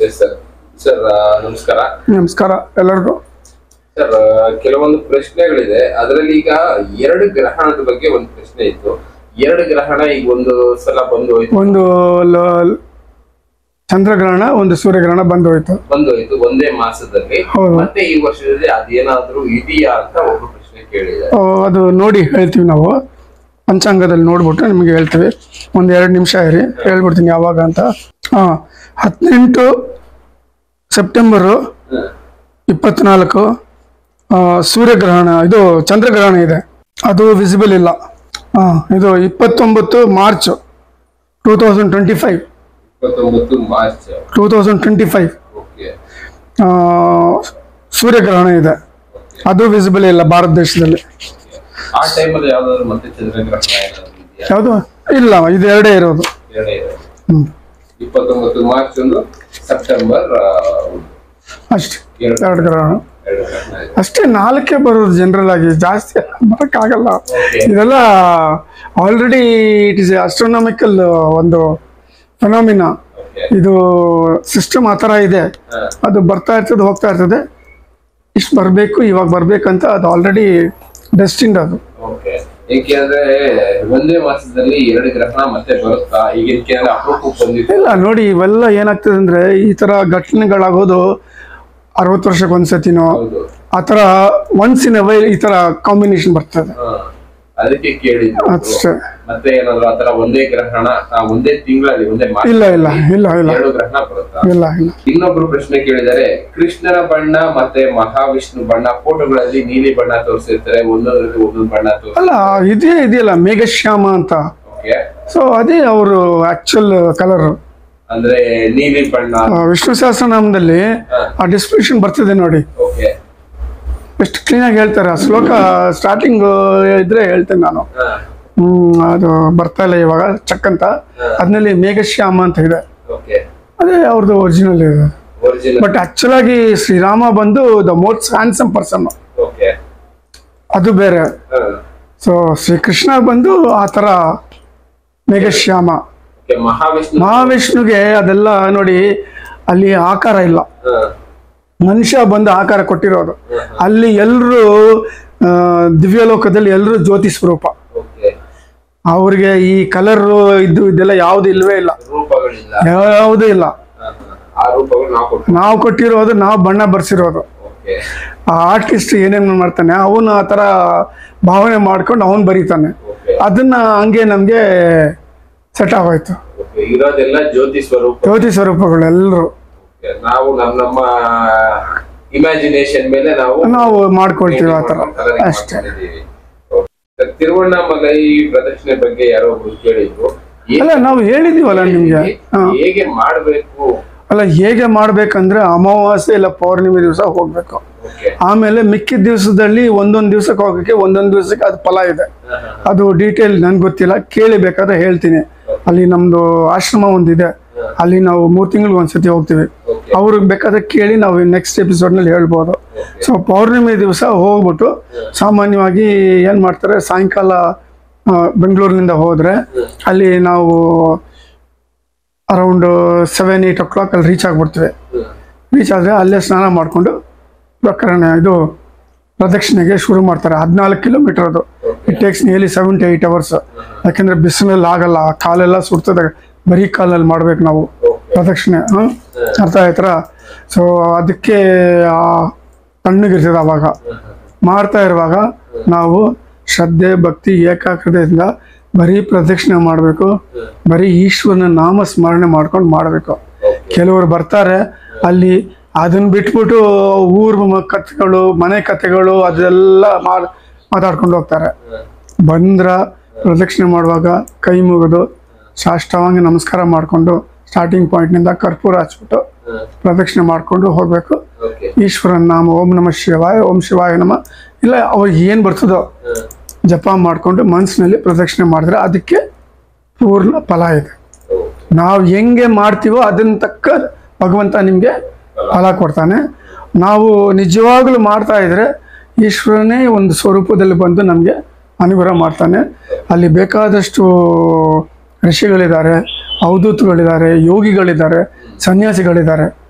Yes sir sir ನಮಸ್ಕಾರ ನಮಸ್ಕಾರ ಎಲ್ಲರಿಗೂ ಸರ್ ಕೆಲವೊಂದು ಪ್ರಶ್ನೆಗಳಿದೆ ಅದರಲ್ಲಿ ಈಗ ಎರಡು ಗ್ರಹಣದ ಬಗ್ಗೆ ಒಂದು ಪ್ರಶ್ನೆ ಇತ್ತು ಎರಡು ಗ್ರಹಣ ಈಗ ಒಂದು ಸಲ ಬಂದು ಹೋಯ್ತು ಒಂದು ಲ- ಚಂದ್ರಗ್ರಹಣ ಒಂದು ಸೂರ್ಯಗ್ರಹಣ ಬಂದು ಹೋಯ್ತು ಬಂದು ಹೋಯ್ತು ಒಂದೇ ಮಾಸದಲ್ಲಿ ಹೌದು. ಮತ್ತೆ ಈ ವರ್ಷದಲ್ಲಿ ಅದೇನಾದ್ರೂ ಇದೆಯಾ ಅಂತ ಒಬ್ರು ಪ್ರಶ್ನೆ ಕೇಳಿದ್ದಾರೆ ಆ, ಅದು ನೋಡಿ ಹೇಳ್ತೀವಿ ನಾವು ಪಂಚಾಂಗದಲ್ಲಿ ನೋಡ್ಬಿಟ್ಟು ನಿಮಗೆ ಹೇಳ್ತೀವಿ ಒಂದು ಎರಡು ನಿಮಿಷ ಇರಿ ಹೇಳ್ಬಿಡ್ತೀನಿ ಯಾವಾಗ ಅಂತ ಹಾಂ ಹದಿನೆಂಟು ಸೆಪ್ಟೆಂಬರು ಹ್ಮ್. ಇಪ್ಪತ್ನಾಲ್ಕು ಆ, ಸೂರ್ಯಗ್ರಹಣ ಇದು ಚಂದ್ರಗ್ರಹಣ ಇದೆ ಅದು ವಿಸಿಬಲ್ ಇಲ್ಲ ಹಾಂ ಇದು ಇಪ್ಪತ್ತೊಂಬತ್ತು March two thousand twenty five ಇಪ್ಪತ್ತೊಂಬತ್ತು March two thousand twenty five okay ಸೂರ್ಯಗ್ರಹಣ ಇದೆ ಅದು ವಿಸಿಬಲ್ ಇಲ್ಲ ಭಾರತ ದೇಶದಲ್ಲಿ ಆ ಟೈಮಲ್ಲಿ ಯಾವ್ದಾದ್ರು ಮತ್ತೆ ಚಂದ್ರಗ್ರಹಣ ಏನಾದ್ರು ಇದೆಯಾ ಯಾವುದು ಇಲ್ಲ ಇದು ಎರಡೇ ಇರೋದು ಎರಡೇ ಇದೆ. ಹ್ಮ್ ಇಪ್ಪತ್ತೊಂಬತ್ತು ಮಾರ್ಚ್ ಒಂದು ಸೆಪ್ಟೆಂಬರ್ ಆ, ಒಂದು. ಅಷ್ಟೇ ಎರಡು ಎರಡು ಗ್ರಹಣ ಎರಡು ಗ್ರಹಣ ಇದೆ ಅಷ್ಟೇ ನಾಲ್ಕೇ ಬರೋದು ಜನರಲ್ ಆಗಿ ಜಾಸ್ತಿ ಬರೋಕ್ಕಾಗಲ್ಲ Okay. ಇದೆಲ್ಲ ಆಲ್ರೆಡಿ ಇಟ್ ಇಸ್ ಅಸ್ಟ್ರೋನಾಮಿಕಲ್ ಒಂದು ಫೆನಾಮಿನಾ ಓಕೆ ಇದು ಸಿಸ್ಟಮ್ ಆ ಥರ ಇದೆ ಹಾ ಅದು ಬರ್ತಾ ಇರ್ತದೆ ಹೋಗ್ತಾ ಇರ್ತದೆ ಇಷ್ಟು ಬರಬೇಕು ಇವಾಗ ಬರ್ಬೇಕಂತ ಅದು ಆಲ್ರೆಡಿ ಡೆಸ್ಟಿಂಡ್ ಅದು ಓಕೆ ಏಕೆಂದ್ರೆ ಒಂದೇ ಮಾಸದಲ್ಲಿ ಎರಡು ಗ್ರಹಣ ಮತ್ತೆ ಬರುತ್ತಾ ಈಗ ಏಕೆಂದ್ರೆ ಅಪರೂಪಕ್ಕೆ ಬಂದಿತ್ತು ಇಲ್ಲ ನೋಡಿ ಇವೆಲ್ಲ ಏನಾಗ್ತದೆ ಅಂದ್ರೆ ಈ ತರ ಘಟನೆಗಳಾಗೋದು ಅರವತ್ತು ವರ್ಷಕ್ಕೆ ಒಂದ್ಸತಿನೋ ಹೌದು ಆ ಥರ ಒನ್ಸ್ ಇನ್ ವೈ ಈ ತರ ಕಾಂಬಿನೇಷನ್ ಬರ್ತದೆ ಹಾ. ಅದಕ್ಕೆ ಕೇಳಿದ್ದು ಅಷ್ಟೇ ಮತ್ತೆ ಏನಾದ್ರು ಆತರ ಒಂದೇ ಗ್ರಹಣ ಆ, ಒಂದೇ ತಿಂಗಳಲ್ಲಿ ಒಂದೇ ಮಾಸ ಇಲ್ಲ ಇಲ್ಲ ಇಲ್ಲ ಇಲ್ಲ ಎರಡು ಗ್ರಹಣ ಬರುತ್ತಾ ಇಲ್ಲ ಇಲ್ಲ ಇನ್ನೊಬ್ರು ಪ್ರಶ್ನೆ ಕೇಳಿದರೆ ಕೃಷ್ಣನ ಬಣ್ಣ ಮತ್ತೆ ಮಹಾವಿಷ್ಣು ಬಣ್ಣ ಫೋಟೋಗಳಲ್ಲಿ ನೀಲಿ ಬಣ್ಣ ತೋರಿಸಿರ್ತಾರೆ ಒಂದೊಂದ್ರಲ್ಲಿ ಒಂದೊಂದು ಬಣ್ಣ ತೋರಿಸ್ ಅಲ್ಲ ಇದೇ ಇದೆಯಲ್ಲ ಮೇಘಶ್ಯಾಮ ಅಂತ ಓಕೆ ಸೊ ಅದೇ ಅವರು ಆಕ್ಚುಲ್ ಕಲರ್ ಅಂದ್ರೆ ನೀಲಿ ಬಣ್ಣ ವಿಷ್ಣು ಸಹಸ್ರನಾಮದಲ್ಲಿ ಆ ಡಿಸ್ಕ್ರಿಪ್ಷನ್ ಬರ್ತದೆ ನೋಡಿ ಓಕೆ ಎಷ್ಟು ಕ್ಲೀನಾಗಿ ಹೇಳ್ತಾರೆ ಆ ಶ್ಲೋಕ ಸ್ಟಾರ್ಟಿಂಗ್ ಇದ್ರೆ ಹೇಳ್ತೇನೆ ನಾನು ಹಾ ಹ್ಮ್ ಅದು ಬರ್ತಾ ಇಲ್ಲ ಇವಾಗ ಚಕ್ ಅಂತ ಅದ್ರಲ್ಲಿ ಮೇಘಶ್ಯಾಮ ಅಂತ ಇದೆ ಓಕೆ ಅದೇ ಅವ್ರದ್ದು ಒರಿಜಿನಲ್ ಇದೆ ಒರಿಜಿನಲ್ ಬಟ್ ಆಕ್ಚುಲ್ ಆಗಿ ಶ್ರೀರಾಮ ಬಂದು the most handsome person okay ಅದು ಬೇರೆ ಹಾ ಸೊ ಶ್ರೀಕೃಷ್ಣ ಬಂದು ಆ ಥರ ಮೇಘಶ್ಯಾಮ ಓಕೆ ಮಹಾವಿಷ್ಣು ಮಹಾವಿಷ್ಣುಗೆ ಅದೆಲ್ಲ ನೋಡಿ ಅಲ್ಲಿ ಆಕಾರ ಇಲ್ಲ ಹಾ ಮನುಷ್ಯ ಬಂದು ಆಕಾರ ಕೊಟ್ಟಿರೋದು ಅಲ್ಲಿ ಎಲ್ಲರೂ ದಿವ್ಯಲೋಕದಲ್ಲಿ ಎಲ್ಲರೂ ಜ್ಯೋತಿ ಸ್ವರೂಪ ಓಕೆ ಅವ್ರಿಗೆ ಈ ಕಲರ್ ಇದ್ದು ಇದೆಲ್ಲ ಯಾವುದು ಇಲ್ವೇ ಇಲ್ಲ ರೂಪಗಳಿಲ್ಲ ಯಾವುದೂ ಇಲ್ಲ ಹಾ, ಹಾ. ಆ ರೂಪಗಳು ನಾವು ಕೊಟ್ಟು ನಾವು ಕೊಟ್ಟಿರೋದು ನಾವು ಬಣ್ಣ ಬರ್ಸಿರೋದು ಓಕೆ ಆ ಆರ್ಟಿಸ್ಟ್ ಏನೇನು ಮಾಡ್ತಾನೆ ಅವನು ಆ ಥರ ಭಾವನೆ ಮಾಡ್ಕೊಂಡು ಅವನು ಬರೀತಾನೆ ಓಕೆ ಅದನ್ನ ಹಂಗೆ ನಮಗೆ ಸೆಟ್ ಆಗೋಯ್ತು ಓಕೆ ಇರೋದೆಲ್ಲ ಜ್ಯೋತಿ ಸ್ವರೂಪ ಜ್ಯೋತಿ ಸ್ವರೂಪಗಳು ಎಲ್ಲರೂ ಓಕೆ. ನಾವು ನಮ್ಮ ನಮ್ಮ ಇಮ್ಯಾಜಿನೇಷನ್ ಮೇಲೆ ನಾವು ನಾವು ಮಾಡ್ಕೊಳ್ತೀವಿ ಆ ಥರ coloring ಅಷ್ಟೇ ಮಾಡ್ಕೊಂಡಿದೀವಿ. ಓಕೆ. ತಿರುವಣ್ಣಾಮಲೈ ಪ್ರದಕ್ಷಿಣೆ ಬಗ್ಗೆ ಯಾರೋ ಒಬ್ರು ಕೇಳಿದ್ರು ಏ- ಅಲ್ಲ ನಾವು ಹೇಳಿದೀವಲ್ಲ ನಿಮ್ಗೆ ಹಾ. ಹೇಗೆ ಮಾಡ್ಬೇಕು ಅಲ್ಲ ಹೇಗೆ ಮಾಡ್ಬೇಕಂದ್ರೆ ಅಮಾವಾಸ್ಯೆ ಇಲ್ಲ ಪೌರ್ಣಿಮೆ ದಿವಸ ಹೋಗ್ಬೇಕು ಓಕೆ ಆಮೇಲೆ ಮಿಕ್ಕಿದ ದಿವಸದಲ್ಲಿ ಒಂದೊಂದು ದಿವಸಕ್ಕೆ ಹೋಗೋಕ್ಕೆ ಒಂದೊಂದು ದಿವಸಕ್ಕೆ ಅದು ಫಲ ಇದೆ ಅದು ಡೀಟೇಲ್ ನನ್ಗೆ ಗೊತ್ತಿಲ್ಲ ಕೇಳಿ ಬೇಕಾದ್ರೆ ಹೇಳ್ತೀನಿ ಅಲ್ಲಿ ನಮ್ದು ಆಶ್ರಮ ಒಂದಿದೆ ಅಲ್ಲಿ ನಾವು ಮೂರು ತಿಂಗಳಿಗೆ ಒಂದ್ಸತಿ ಹೋಗ್ತೀವಿ ಓಕೆ ಅವ್ರಿಗೆ ಬೇಕಾದ್ರೆ ಕೇಳಿ ನಾವು ನೆಕ್ಸ್ಟ್ ಎಪಿಸೋಡ್ನಲ್ಲಿ ಹೇಳ್ಬೋದು ಸೊ ಪೌರ್ಣಿಮೆ ದಿವಸ ಹೋಗ್ಬಿಟ್ಟು ಸಾಮಾನ್ಯವಾಗಿ ಏನು ಮಾಡ್ತಾರೆ ಸಾಯಂಕಾಲ ಆ, ಬೆಂಗಳೂರಿನಿಂದ ಹೋದರೆ ಅಲ್ಲಿ ನಾವು around seven eight o'clock ಅಲ್ಲಿ ರೀಚ್ ಆಗಿಬಿಡ್ತೀವಿ ರೀಚ್ ಆದರೆ ಅಲ್ಲೇ ಸ್ನಾನ ಮಾಡಿಕೊಂಡು ಪ್ರಕರಣ ಇದು ಪ್ರದಕ್ಷಿಣೆಗೆ ಶುರು ಮಾಡ್ತಾರೆ ಹದಿನಾಲ್ಕು ಕಿಲೋಮೀಟರ್ ಅದು it takes nearly seven to eight hours ಯಾಕೆಂದರೆ ಬಿಸಿಲಲ್ಲಿ ಆಗಲ್ಲ ಕಾಲೆಲ್ಲ ಸುಡ್ತದೆ ಬರೀ ಕಾಲಲ್ಲಿ ಮಾಡ್ಬೇಕು ನಾವು ಪ್ರದಕ್ಷಿಣೆ ಹಾಂ ಅರ್ಥ ಆಯ್ತರ ಸೊ ಅದಕ್ಕೆ ಆ ತಣ್ಣಗಿರ್ತದೆ ಅವಾಗ ಮಾಡ್ತಾ ಇರುವಾಗ ನಾವು ಶ್ರದ್ಧೆ ಭಕ್ತಿ ಏಕಾಗ್ರತೆಯಿಂದ ಬರೀ ಪ್ರದಕ್ಷಿಣೆ ಮಾಡಬೇಕು ಬರೀ ಈಶ್ವರನ ನಾಮ ಸ್ಮರಣೆ ಮಾಡ್ಕೊಂಡು ಮಾಡಬೇಕು ಕೆಲವರು ಬರ್ತಾರೆ ಅಲ್ಲಿ ಅದನ್ನ ಬಿಟ್ಬಿಟ್ಟು ಊರ್ ಮ- ಕಥೆಗಳು ಮನೆ ಕಥೆಗಳು ಅದೆಲ್ಲ ಮಾಡ್ ಮಾತಾಡ್ಕೊಂಡು ಹೋಗ್ತಾರೆ ಬಂದ್ರ ಪ್ರದಕ್ಷಿಣೆ ಮಾಡುವಾಗ ಕೈ ಮುಗಿದು ಸಾಷ್ಟಾಂಗ ನಮಸ್ಕಾರ ಮಾಡಿಕೊಂಡು ಸ್ಟಾರ್ಟಿಂಗ್ ಪಾಯಿಂಟ್ನಿಂದ ಕರ್ಪೂರ ಹಚ್ಬಿಟ್ಟು ಪ್ರದಕ್ಷಿಣೆ ಮಾಡಿಕೊಂಡು ಹೋಗಬೇಕು ಓಕೆ ಈಶ್ವರನ ನಾಮ ಓಂ ನಮ ಶಿವಾಯ ಓಂ ಶಿವಾಯ ನಮ ಇಲ್ಲ ಅವ್ರಿಗೆ ಏನು ಬರ್ತದೋ ಜಪ ಮಾಡಿಕೊಂಡು ಮನಸ್ಸಿನಲ್ಲಿ ಪ್ರದಕ್ಷಿಣೆ ಮಾಡಿದ್ರೆ ಅದಕ್ಕೆ ಪೂರ್ಣ ಫಲ ಇದೆ ನಾವು ಹೆಂಗೆ ಮಾಡ್ತೀವೋ ಅದನ್ನ ತಕ್ಕ ಭಗವಂತ ನಿಮಗೆ ಫಲ ಕೊಡ್ತಾನೆ ನಾವು ನಿಜವಾಗ್ಲೂ ಮಾಡ್ತಾ ಇದ್ರೆ ಈಶ್ವರನೇ ಒಂದು ಸ್ವರೂಪದಲ್ಲಿ ಬಂದು ನಮಗೆ ಅನುಗ್ರಹ ಮಾಡ್ತಾನೆ ಅಲ್ಲಿ ಬೇಕಾದಷ್ಟು ಋಷಿಗಳಿದ್ದಾರೆ ಅವಧೂತಗಳಿದ್ದಾರೆ ಯೋಗಿಗಳಿದ್ದಾರೆ ಸನ್ಯಾಸಿಗಳಿದ್ದಾರೆ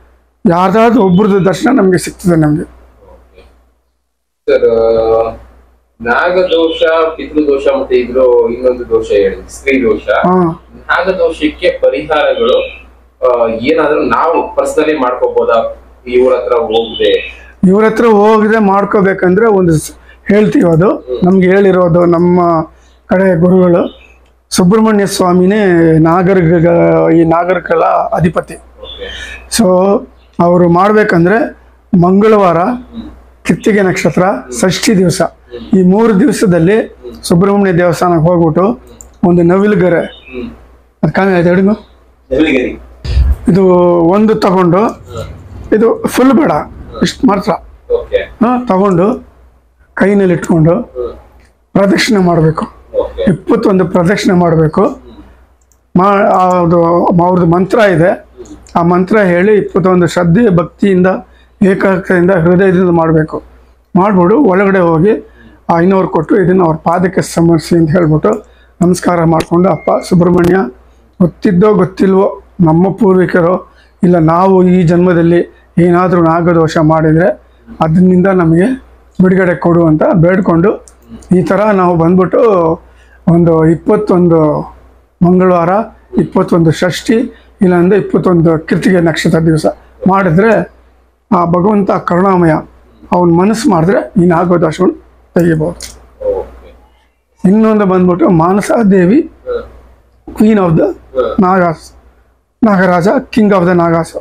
ಯಾರ್ದಾದ್ರು ಒಬ್ರದ್ದು ದರ್ಶನ ನಮಗೆ ಸಿಗ್ತದೆ ನಮಗೆ ಸರ್ ನಾಗದೋಷ ಪಿತೃದೋಷ ಮತ್ತೆ ಇದ್ರು ಇನ್ನೊಂದು ದೋಷ ಹೇಳಿದ್ವಿ ಸ್ತ್ರೀ ದೋಷ ಹಾಂ ನಾಗದೋಷಕ್ಕೆ ಪರಿಹಾರಗಳು ಆ, ಏನಾದ್ರೂ ನಾವು ಪರ್ಸನಲಿ ಮಾಡ್ಕೋಬಹುದಾ ಇವ್ರ ಹತ್ರ ಹೋಗದೆ ಇವ್ರ ಹತ್ರ ಹೋಗದೆ ಮಾಡ್ಕೋಬೇಕಂದ್ರೆ ಒಂದು ಸ್- ಹೇಳ್ತೀವಿ ಅದು ನಮ್ಗೆ ಹೇಳಿರೋದು ನಮ್ಮ ಕಡೆ ಗುರುಗಳು ಸುಬ್ರಹ್ಮಣ್ಯ ಸ್ವಾಮಿನೇ ನಾಗರಿಕ ಈ ನಾಗರಿಕಗಳ ಅಧಿಪತಿ ಓಕೆ ಸೊ ಅವರು ಮಾಡ್ಬೇಕಂದ್ರೆ ಮಂಗಳವಾರ ಕಿತ್ತಿಗೆ ನಕ್ಷತ್ರ ಷಷ್ಠಿ ದಿವಸ ಈ ಮೂರು ದಿವಸದಲ್ಲಿ ಸುಬ್ರಹ್ಮಣ್ಯ ದೇವಸ್ಥಾನಕ್ಕೆ ಹೋಗ್ಬಿಟ್ಟು ಒಂದು ನವಿಲುಗರೆ ಹ್ಮ್ ಅದು ಕಾಣಿ ಆಯ್ತು ಹಿಡಿದು ನವಿಲುಗರಿ ಇದು ಒಂದು ತಗೊಂಡು ಇದು ಫುಲ್ ಬೇಡ ಇಷ್ಟು ಮಾತ್ರ ಓಕೆ ಹಾಂ ತಗೊಂಡು ಕೈನಲ್ಲಿ ಇಟ್ಕೊಂಡು ಹ್ಮ್ ಪ್ರದಕ್ಷಿಣೆ ಮಾಡಬೇಕು ಓಕೆ ಇಪ್ಪತ್ತೊಂದು ಪ್ರದಕ್ಷಿಣೆ ಮಾಡಬೇಕು ಮಾ ಅದು ಅವ್ರದ್ದು ಮಂತ್ರ ಇದೆ ಆ ಮಂತ್ರ ಹೇಳಿ ಇಪ್ಪತ್ತೊಂದು ಶ್ರದ್ಧೆ ಭಕ್ತಿಯಿಂದ ಏಕಾಗ್ರತೆಯಿಂದ ಹೃದಯದಿಂದ ಮಾಡಬೇಕು ಮಾಡ್ಬಿಟ್ಟು ಒಳಗಡೆ ಹೋಗಿ ಆ ಐನೂರು ಕೊಟ್ಟು ಇದನ್ನು ಅವ್ರ ಪಾದಕ್ಕೆ ಸಮರ್ಸಿ ಅಂತ ಹೇಳ್ಬಿಟ್ಟು ನಮಸ್ಕಾರ ಮಾಡಿಕೊಂಡು ಅಪ್ಪ ಸುಬ್ರಹ್ಮಣ್ಯ ಗೊತ್ತಿದ್ದೋ ಗೊತ್ತಿಲ್ವೋ ನಮ್ಮ ಪೂರ್ವಿಕರು ಇಲ್ಲ ನಾವು ಈ ಜನ್ಮದಲ್ಲಿ ಏನಾದರೂ ನಾಗದೋಷ ಮಾಡಿದರೆ ಅದರಿಂದ ನಮಗೆ ಬಿಡುಗಡೆ ಕೊಡು ಅಂತ ಬೇಡ್ಕೊಂಡು ಈ ಥರ ನಾವು ಬಂದ್ಬಿಟ್ಟು ಒಂದು ಇಪ್ಪತ್ತೊಂದು ಮಂಗಳವಾರ ಇಪ್ಪತ್ತೊಂದು ಷಷ್ಠಿ ಇಲ್ಲಾಂದ್ರೆ ಇಪ್ಪತ್ತೊಂದು ಕೃತಿಗೆ ನಕ್ಷತ್ರ ದಿವಸ ಮಾಡಿದ್ರೆ ಆ ಭಗವಂತ ಕರುಣಾಮಯ ಅವನ ಮನಸ್ಸು ಮಾಡಿದ್ರೆ ಈ ನಾಗದೋಷವನ್ನು ತೆಗಿಬೋದು ಓಕೆ ಇನ್ನೊಂದು ಬಂದ್ಬಿಟ್ಟು Manasa Devi hmm queen of the hmm Nagas Nagaraja king of the Nagas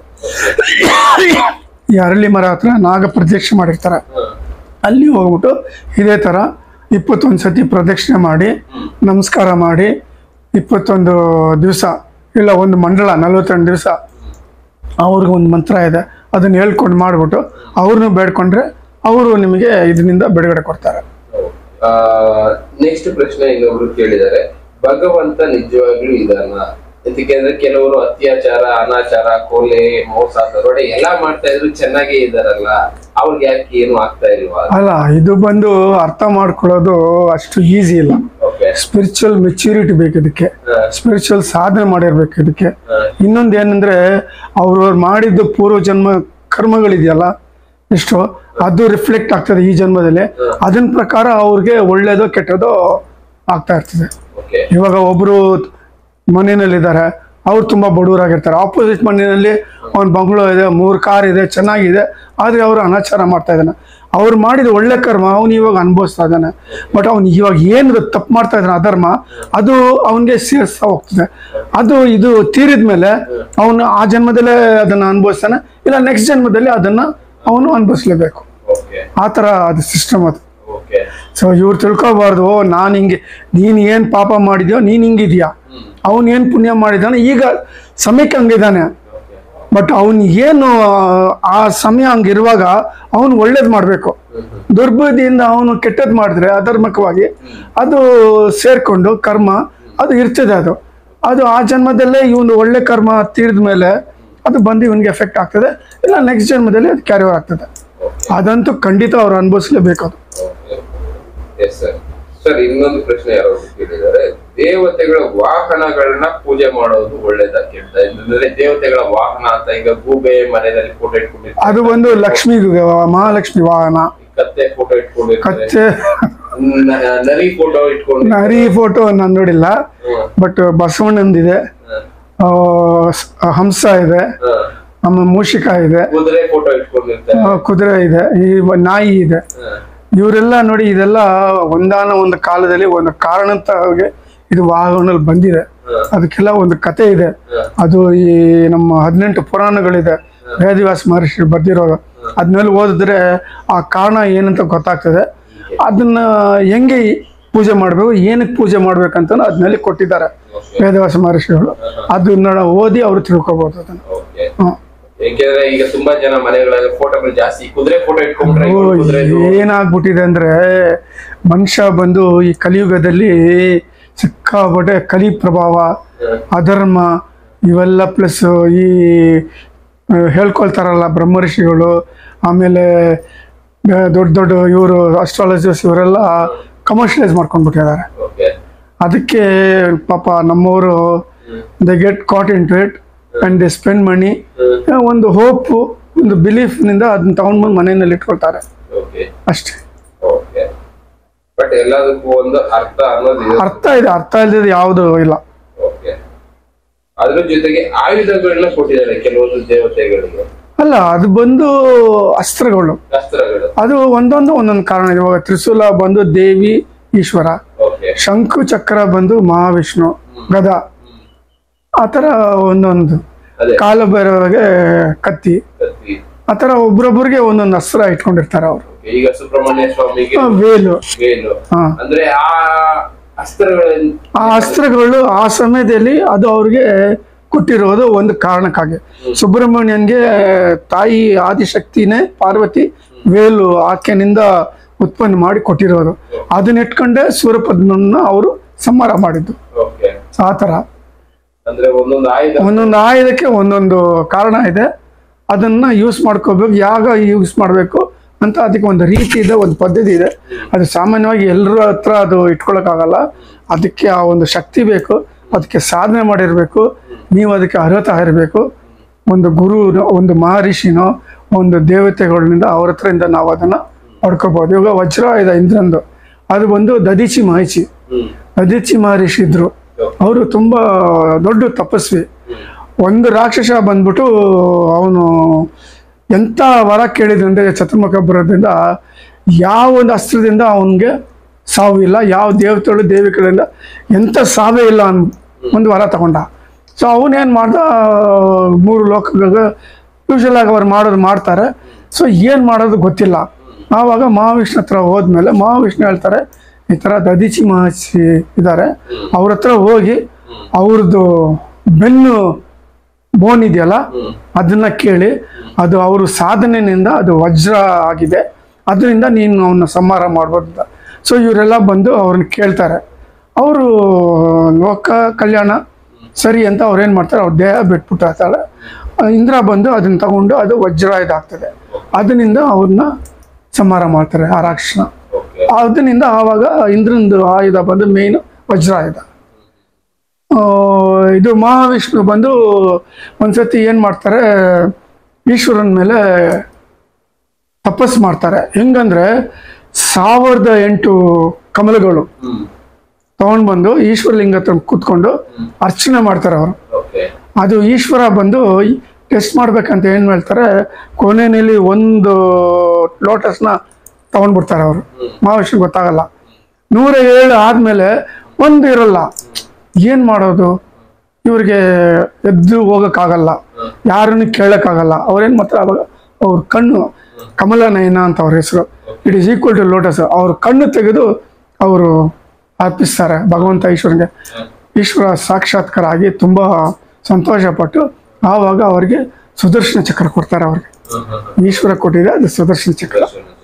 ಈ ಅರಳಿ ಮರ ಹತ್ರ ನಾಗ ಪ್ರತ್ಯಕ್ಷ ಮಾಡಿರ್ತಾರೆ ಹ್ಮ್ ಅಲ್ಲಿ ಹೋಗ್ಬಿಟ್ಟು ಇದೇ ಥರ ಇಪ್ಪತ್ತೊಂದು ಸತಿ ಪ್ರದಕ್ಷಿಣೆ ಮಾಡಿ ನಮಸ್ಕಾರ ಮಾಡಿ ಇಪ್ಪತ್ತೊಂದು ದಿವಸ ಇಲ್ಲ ಒಂದು ಮಂಡಳ ನಲವತ್ತೆಂಟು ದಿವಸ ಅವ್ರಿಗೆ ಒಂದು ಮಂತ್ರ ಇದೆ ಅದನ್ನು ಹೇಳ್ಕೊಂಡು ಮಾಡಿಬಿಟ್ಟು ಅವ್ರನ್ನೂ ಬೇಡ್ಕೊಂಡ್ರೆ ಅವರು ನಿಮಗೆ ಇದರಿಂದ ಬಿಡುಗಡೆ ಕೊಡ್ತಾರೆ ನೆಕ್ಸ್ಟ್ ಪ್ರಶ್ನೆ ಇನ್ನೊಬ್ರು ಕೇಳಿದ್ದಾರೆ ಭಗವಂತ ನಿಜವಾಗ್ಲೂ ಇದಾನ ಯಾಕೆಂದ್ರೆ ಕೆಲವರು ಅತ್ಯಾಚಾರ ಅನಾಚಾರ ಕೊಲೆ ಮೋಸ ದರೋಡೆ ಎಲ್ಲಾ ಮಾಡ್ತಾ ಇದ್ರು ಚೆನ್ನಾಗೇ ಇದಾರಲ್ಲ ಅವ್ರಿಗೆ ಯಾಕೆ ಏನು ಆಗ್ತಾ ಇಲ್ವಾ ಅಲ್ಲ ಇದು ಬಂದು ಅರ್ಥ ಮಾಡ್ಕೊಳ್ಳೋದು ಅಷ್ಟು ಈಸಿ ಇಲ್ಲ ಓಕೆ ಸ್ಪಿರಿಚುವಲ್ ಮೆಚ್ಯೂರಿಟಿ ಬೇಕು ಇದಕ್ಕೆ ಸ್ಪಿರಿಚುವಲ್ ಸಾಧನೆ ಮಾಡಿರ್ಬೇಕು ಇದಕ್ಕೆ ಇನ್ನೊಂದು ಏನಂದ್ರೆ ಅವರು ಮಾಡಿದ್ದು ಪೂರ್ವ ಜನ್ಮ ಕರ್ಮಗಳಿದೆಯಲ್ಲ ಎಷ್ಟು ಅದು ರಿಫ್ಲೆಕ್ಟ್ ಆಗ್ತದೆ ಈ ಜನ್ಮದಲ್ಲಿ ಅದನ್ನ ಪ್ರಕಾರ ಅವ್ರಿಗೆ ಒಳ್ಳೇದೋ ಕೆಟ್ಟದೋ ಆಗ್ತಾ ಇರ್ತದೆ ಓಕೆ ಇವಾಗ ಒಬ್ರು ಮನೆಯಲ್ಲಿದ್ದಾರೆ ಅವ್ರು ತುಂಬಾ ಬಡವರಾಗಿರ್ತಾರೆ ಆಪೋಸಿಟ್ ಮನೆಯಲ್ಲಿ ಅವ್ನ ಬಂಗ್ಲೋ ಇದೆ ಮೂರು ಕಾರ್ ಇದೆ ಚೆನ್ನಾಗಿದೆ ಆದ್ರೆ ಅವರು ಅನಾಚಾರ ಮಾಡ್ತಾ ಇದ್ದಾನೆ ಅವ್ರು ಮಾಡಿದ ಒಳ್ಳೆ ಕರ್ಮ ಅವ್ನು ಇವಾಗ ಅನುಭವಿಸ್ತಾ ಇದ್ದಾನೆ ಬಟ್ ಅವ್ನು ಇವಾಗ ಏನು ತಪ್ಪು ಮಾಡ್ತಾ ಇದ್ದಾನೆ ಅಧರ್ಮ ಅದು ಅವನಿಗೆ ಸೇರಿಸ್ತಾ ಹೋಗ್ತದೆ ಅದು ಇದು ತೀರಿದ ಮೇಲೆ ಅವನು ಆ ಜನ್ಮದಲ್ಲೇ ಅದನ್ನ ಅನುಭವಿಸ್ತಾನೆ ಇಲ್ಲ ನೆಕ್ಸ್ಟ್ ಜನ್ಮದಲ್ಲಿ ಅದನ್ನ ಅವನು ಅನುಭವಿಸ್ಲೇಬೇಕು ಓಕೆ ಆ ಥರ ಅದು ಸಿಸ್ಟಮ್ ಅದು ಓಕೆ ಸೊ ಇವ್ರು ತಿಳ್ಕೊಬಾರ್ದು ನಾನು ಹಿಂಗೆ ನೀನು ಏನು ಪಾಪ ಮಾಡಿದ್ಯೋ ನೀನು ಹಿಂಗಿದ್ಯಾ ಅವನು ಏನು ಪುಣ್ಯ ಮಾಡಿದಾನೆ ಈಗ ಸಮಯಕ್ಕೆ ಹಂಗಿದ್ದಾನೆ ಓಕೆ ಬಟ್ ಅವನು ಏನು ಆ ಸಮಯ ಹಂಗಿರುವಾಗ ಅವನು ಒಳ್ಳೇದು ಮಾಡಬೇಕು ದುರ್ಬುದ್ಧಿಯಿಂದ ಅವನು ಕೆಟ್ಟದ್ದು ಮಾಡಿದ್ರೆ ಅಧರ್ಮಕವಾಗಿ ಅದು ಸೇರ್ಕೊಂಡು ಕರ್ಮ ಅದು ಇರ್ತದೆ ಅದು ಅದು ಆ ಜನ್ಮದಲ್ಲೇ ಇವನು ಒಳ್ಳೆ ಕರ್ಮ ತೀರಿದ ಮೇಲೆ ಅದು ಬಂದು ಇವನಿಗೆ ಎಫೆಕ್ಟ್ ಆಗ್ತದೆ ಇಲ್ಲ ನೆಕ್ಸ್ಟ್ ಜನ್ಮದಲ್ಲಿ ಅದು ಕ್ಯಾರಿ ಓವರ್ ಆಗ್ತದೆ ಅದಂತೂ ಖಂಡಿತ ಅವ್ರು ಅನುಭವಿಸ್ಲೇಬೇಕು ಅದು ಎಸ್ ಸರ್ ಸರ್ ಇನ್ನೊಂದು ಪ್ರಶ್ನೆ ಯಾರೋ ಕೇಳಿದ್ದಾರೆ ದೇವತೆಗಳ ವಾಹನಗಳನ್ನ ಪೂಜೆ ಮಾಡೋದು ಒಳ್ಳೇದ ಕೆಟ್ಟ ಅಂದ್ರೆ ದೇವತೆಗಳ ವಾಹನ ಅಂತ ಈಗ ಗೂಬೆ ಮನೆಯಲ್ಲಿ ಫೋಟೋ ಇಟ್ಕೊಂಡಿರ್ತಾರೆ ಅದು ಒಂದು ಲಕ್ಷ್ಮಿ ಮಹಾಲಕ್ಷ್ಮಿ ವಾಹನ ಕತ್ತೆ ಫೋಟೋ ಇಟ್ಕೊಂಡಿರ್ತಾರೆ ಕತ್ತೆ ನ- ನರಿ ಫೋಟೋ ಇಟ್ಕೊಂಡು ನರಿ ಫೋಟೋ ನಾನು ನೋಡಿಲ್ಲ ಬಟ್ ಬಸವಣ್ಣಂದಿದೆ ಆ, ಸ್- ಹಂಸ ಇದೆ ಆಮೇಲೆ ಮೂಷಿಕ ಇದೆ ಕುದುರೆ ಫೋಟೋ ಇಟ್ಕೊಂಡಿರ್ತಾರೆ ಆ, ಕುದುರೆ ಇದೆ ಈ ವ- ನಾಯಿ ಇದೆ ಹ. ಇವರೆಲ್ಲ ನೋಡಿ ಇದೆಲ್ಲ ಒಂದಾನ ಒಂದು ಕಾಲದಲ್ಲಿ ಒಂದು ಕಾರಣಕ್ಕೆ ಇದು ವಾಹನದಲ್ಲಿ ಬಂದಿದೆ ಅದಕ್ಕೆಲ್ಲ ಒಂದು ಕತೆ ಇದೆ ಅದು ಈ ನಮ್ಮ ಹದಿನೆಂಟು ಪುರಾಣಗಳಿದೆ ವೇದವ್ಯಾಸ ಮಹರ್ಷಿ ಬರ್ದಿರೋದು ಅದನ್ನೆಲ್ಲ ಓದಿದ್ರೆ ಆ ಕಾರಣ ಏನಂತ ಗೊತ್ತಾಗ್ತದೆ ಅದನ್ನ ಹೆಂಗೆ ಪೂಜೆ ಮಾಡಬೇಕು ಏನಕ್ಕೆ ಪೂಜೆ ಮಾಡ್ಬೇಕಂತ ಅದನ್ನೆಲ್ಲ ಕೊಟ್ಟಿದ್ದಾರೆ ವೇದವ್ಯಾಸ ಮಹರ್ಷಿಗಳು ಅದನ್ನ ಓದಿ ಅವರು ತಿಳ್ಕೊಬೋದು ಅದನ್ನ ಓಕೆ ಹ್ಮ್. ಯಾಕೆಂದ್ರೆ ಈಗ ತುಂಬಾ ಜನ ಮನೆಗಳಲ್ಲಿ ಫೋಟೋಗಳು ಜಾಸ್ತಿ ಕುದುರೆ ಫೋಟೋ ಇಟ್ಕೊಂಡ್ರೆ ಓ, ಕುದುರೆದು ಏನಾಗ್ಬಿಟ್ಟಿದೆ ಅಂದ್ರೆ ಮನುಷ್ಯ ಬಂದು ಈ ಕಲಿಯುಗದಲ್ಲಿ ಸಿಕ್ಕಾಪಟ್ಟೆ ಕಲಿ ಪ್ರಭಾವ ಅಧರ್ಮ ಇವೆಲ್ಲ ಪ್ಲಸ್ ಈ ಆ, ಹೇಳ್ಕೊಳ್ತಾರಲ್ಲ ಬ್ರಹ್ಮರ್ಷಿಗಳು ಆಮೇಲೆ ಆ, ದೊಡ್ಡ ದೊಡ್ಡ ಇವರು ಅಸ್ಟ್ರಾಲಜರ್ಸ್ ಇವರೆಲ್ಲ ಕಮರ್ಷಿಯಲೈಸ್ ಮಾಡ್ಕೊಂಡ್ಬಿಟ್ಟಿದ್ದಾರೆ ಓಕೆ ಅದಕ್ಕೆ ಪಾಪ ನಮ್ಮವರು they get caught into it and they spend money ಒಂದು ಹೋಪ್ ಒಂದು ಬಿಲೀಫ್ನಿಂದ ಅದನ್ನ ತಗೊಂಡ್ಬಂದು ಮನೆಯಲ್ಲಿ ಇಟ್ಕೊಳ್ತಾರೆ ಓಕೆ ಅಷ್ಟೇ ಓಕೆ ಬಟ್ ಎಲ್ಲದಕ್ಕೂ ಒಂದು ಅರ್ಥ ಅನ್ನೋದು ಇದೆ ಅರ್ಥ ಇದೆ ಅರ್ಥ ಇಲ್ಲದೆ ಯಾವುದು ಇಲ್ಲ ಓಕೆ ಅದ್ರ ಜೊತೆಗೆ ಆಯುಧಗಳನ್ನ ಕೊಟ್ಟಿದ್ದಾರೆ ಕೆಲವೊಂದು ದೇವತೆಗಳಿಗೆ ಅಲ್ಲ ಅದು ಬಂದು ಅಸ್ತ್ರಗಳು ಅಸ್ತ್ರಗಳು ಅದು ಒಂದೊಂದು ಒಂದೊಂದು ಕಾರಣ ಇದೆ ಇವಾಗ ತ್ರಿಶೂಲ ಬಂದು ದೇವಿ ಈಶ್ವರ ಓಕೆ ಶಂಕು ಚಕ್ರ ಬಂದು ಮಹಾವಿಷ್ಣು ಗದ ಆ ಥರ ಒಂದೊಂದು ಅದೇ ಕಾಲಭೈರವಗೆ ಕತ್ತಿ ಕತ್ತಿ ಆ ಥರ ಒಬ್ರೊಬ್ರಿಗೆ ಒಂದೊಂದು ಅಸ್ತ್ರ ಇಟ್ಕೊಂಡಿರ್ತಾರೆ ಅವರು Okay, ಈಗ ಸುಬ್ರಹ್ಮಣ್ಯ ಸ್ವಾಮಿಗೆ ವೇಲು ವೇಲು ಹಾ ಅಂದ್ರೆ ಆ ಅಸ್ತ್ರಗಳನ್ನ ಆ ಅಸ್ತ್ರಗಳು ಆ ಸಮಯದಲ್ಲಿ ಅದು ಅವ್ರಿಗೆ ಕೊಟ್ಟಿರೋದು ಒಂದು ಕಾರಣಕ್ಕಾಗಿ ಸುಬ್ರಹ್ಮಣ್ಯನ್ಗೆ ತಾಯಿ ಆದಿಶಕ್ತಿನೇ ಪಾರ್ವತಿ ವೇಲು ಆಕೆನಿಂದ ಉತ್ಪನ್ನ ಮಾಡಿ ಕೊಟ್ಟಿರೋದು ಅದನ್ನ ಇಟ್ಕೊಂಡೆ ಸೂರ್ಯಪದ್ಮನ್ನ ಅವರು ಸಂಹಾರ ಮಾಡಿದ್ದು ಓಕೆ ಆ ಥರ ಅಂದ್ರೆ ಒಂದೊಂದು ಆಯುಧ ಒಂದೊಂದು ಆಯುಧಕ್ಕೆ ಒಂದೊಂದು ಕಾರಣ ಇದೆ ಅದನ್ನ ಯೂಸ್ ಮಾಡ್ಕೋಬೇಕು ಯಾವಾಗ ಯೂಸ್ ಮಾಡಬೇಕು ಅಂತ ಅದಕ್ಕೆ ಒಂದು ರೀತಿ ಇದೆ ಒಂದು ಪದ್ಧತಿ ಇದೆ ಅದು ಸಾಮಾನ್ಯವಾಗಿ ಎಲ್ಲರ ಹತ್ರ ಅದು ಇಟ್ಕೊಳಕ್ಕಾಗಲ್ಲ ಅದಕ್ಕೆ ಆ ಒಂದು ಶಕ್ತಿ ಬೇಕು ಅದಕ್ಕೆ ಸಾಧನೆ ಮಾಡಿರಬೇಕು ನೀವು ಅದಕ್ಕೆ ಅರ್ಹತೆ ಇರಬೇಕು ಒಂದು ಗುರು ಒಂದು ಮಹರ್ಷಿನೋ ಒಂದು ದೇವತೆಗಳಿಂದ ಅವ್ರ ಹತ್ರದಿಂದ ನಾವು ಅದನ್ನ ಪಡ್ಕೋಬಹುದು ಇವಾಗ ವಜ್ರ ಇದೆ ಇಂದ್ರಂದು ಅದು ಬಂದು ದದೀಚಿ ಮಹಿಷಿ ಹ್ಮ್ ದದೀಚಿ ಮಹರ್ಷಿ ಇದ್ರು ಅವರು ತುಂಬಾ ದೊಡ್ಡ ತಪಸ್ವಿ ಒಂದು ರಾಕ್ಷಸ ಬಂದ್ಬಿಟ್ಟು ಅವನು ಎಂತ ವರ ಕೇಳಿದಂದ್ರೆ ಚತುರ್ಮುಖ ಬರೋದ್ರಿಂದ ಯಾವ ಒಂದು ಅಸ್ತ್ರದಿಂದ ಅವನಿಗೆ ಸಾವು ಇಲ್ಲ ಯಾವ ದೇವತೆಗಳು ದೇವಿಗಳಿಂದ ಎಂತ ಸಾವೇ ಇಲ್ಲ ಅನ್ ಒಂದು ವರ ತಗೊಂಡ ಸೊ ಅವನೇನ್ ಮಾಡ್ದ ಮೂರು ಲೋಕಗಳಿಗೆ ಯೂಶಲ್ ಆಗಿ ಅವ್ರು ಮಾಡೋದು ಮಾಡ್ತಾರೆ ಸೊ ಏನ್ ಮಾಡೋದು ಗೊತ್ತಿಲ್ಲ ಆವಾಗ ಮಹಾವಿಷ್ಣು ಹತ್ರ ಹೋದ್ಮೇಲೆ ಮಹಾವಿಷ್ಣು ಹೇಳ್ತಾರೆ ಈ ತರ ದದೀಚಿ ಮಹರ್ಷಿ ಇದ್ದಾರೆ ಅವ್ರ ಹತ್ರ ಹೋಗಿ ಅವ್ರದ್ದು ಬೆನ್ನು ಬೋನ್ ಇದೆಯಲ್ಲ ಅದನ್ನ ಕೇಳಿ ಅದು ಅವರು ಸಾಧನೆಯಿಂದ ಅದು ವಜ್ರ ಆಗಿದೆ ಅದರಿಂದ ನೀನು ಅವನ್ನ ಸಂಹಾರ ಮಾಡ್ಬೋದು ಅಂತ ಸೊ ಇವರೆಲ್ಲ ಬಂದು ಅವ್ರನ್ನ ಕೇಳ್ತಾರೆ ಅವರು ಲೋಕ ಕಲ್ಯಾಣ ಸರಿ ಅಂತ ಅವ್ರು ಏನು ಮಾಡ್ತಾರೆ ಅವ್ರ ದೇಹ ಬಿಟ್ಬಿಟ್ಟು ಆಗ್ತಾಳೆ ಇಂದ್ರ ಬಂದು ಅದನ್ನ ತಗೊಂಡು ಅದು ವಜ್ರ ಇದಾಗ್ತದೆ ಅದರಿಂದ ಅವ್ರನ್ನ ಸಂಹಾರ ಮಾಡ್ತಾರೆ ಆ ರಾಕ್ಷಸನ ಓಕೆ ಅದರಿಂದ ಆವಾಗ ಇಂದ್ರನದು ಆಯುಧ ಬಂದು ಮೇನ್ ವಜ್ರ ಆಯುಧ ಆ, ಇದು ಮಹಾವಿಷ್ಣು ಬಂದು ಒಂದ್ಸತಿ ಏನ್ ಮಾಡ್ತಾರೆ ಈಶ್ವರನ ಮೇಲೆ ತಪಸ್ಸು ಮಾಡ್ತಾರೆ ಹೆಂಗಂದ್ರೆ ಸಾವಿರದ ಎಂಟು ಕಮಲಗಳು ಹ್ಮ್ ತಗೊಂಡ್ ಬಂದು ಈಶ್ವರಲಿಂಗ ಹತ್ರ ಕೂತ್ಕೊಂಡು ಅರ್ಚನೆ ಮಾಡ್ತಾರೆ ಅವರು ಓಕೆ ಅದು ಈಶ್ವರ ಬಂದು ಟೆಸ್ಟ್ ಮಾಡ್ಬೇಕಂತ ಏನ್ ಹೇಳ್ತಾರೆ ಕೊನೆಯಲ್ಲಿ ಒಂದು ಲೋಟಸ್ನ ತಗೊಂಡ್ಬಿಡ್ತಾರೆ ಅವರು ಮಹಾವಿಷ್ಣು ಗೊತ್ತಾಗಲ್ಲ ನೂರ ಏಳು ಆದ್ಮೇಲೆ ಒಂದು ಇರಲ್ಲ ಏನ್ ಮಾಡೋದು ಇವ್ರಿಗೆ ಎದ್ದು ಹೋಗಕ್ಕಾಗಲ್ಲ ಯಾರನ್ನು ಕೇಳಕ್ಕಾಗಲ್ಲ ಅವ್ರೇನ್ ಮಾಡ್ತಾರೆ ಅವಾಗ ಅವ್ರ ಕಣ್ಣು ಕಮಲ ನಯನ ಅಂತ ಅವ್ರ ಹೆಸರು it is equal to lotus ಅವ್ರ ಕಣ್ಣು ತೆಗೆದು ಅವರು ಅರ್ಪಿಸ್ತಾರೆ ಭಗವಂತ ಈಶ್ವರನಿಗೆ ಈಶ್ವರ ಸಾಕ್ಷಾತ್ಕಾರ ಆಗಿ ತುಂಬಾ ಸಂತೋಷಪಟ್ಟು ಆವಾಗ ಅವರಿಗೆ ಸುದರ್ಶನ ಚಕ್ರ ಕೊಡ್ತಾರೆ ಅವ್ರಿಗೆ ಈಶ್ವರ ಕೊಟ್ಟಿದೆ ಅದು ಸುದರ್ಶನ ಚಕ್ರ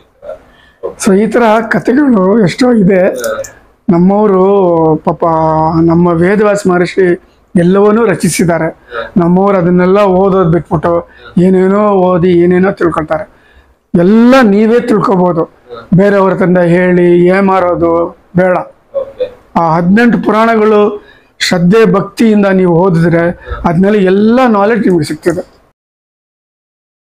ಸೊ ಈ ತರ ಕಥೆಗಳು ಎಷ್ಟೋ ಇದೆ ನಮ್ಮವರು ಪಾಪ ನಮ್ಮ ವೇದವ್ಯಾಸ ಮಹರ್ಷಿ ಎಲ್ಲವನ್ನೂ ರಚಿಸಿದ್ದಾರೆ ನಮ್ಮವ್ರು ಅದನ್ನೆಲ್ಲ ಓದೋದು ಬಿಟ್ಬಿಟ್ಟು ಏನೇನೋ ಓದಿ ಏನೇನೋ ತಿಳ್ಕೊಳ್ತಾರೆ ಎಲ್ಲ ನೀವೇ ತಿಳ್ಕೊಬೋದು ಬೇರೆಯವ್ರ ತಂದ ಹೇಳಿ ಏಮಾರೋದು ಬೇಡ ಓಕೆ ಆ ಹದಿನೆಂಟು ಪುರಾಣಗಳು ಶ್ರದ್ಧೆ ಭಕ್ತಿಯಿಂದ ನೀವು ಓದಿದ್ರೆ ಅದ್ಮೇಲೆ ಎಲ್ಲ ನಾಲೆಡ್ಜ್ ನಿಮಗೆ ಸಿಗ್ತದೆ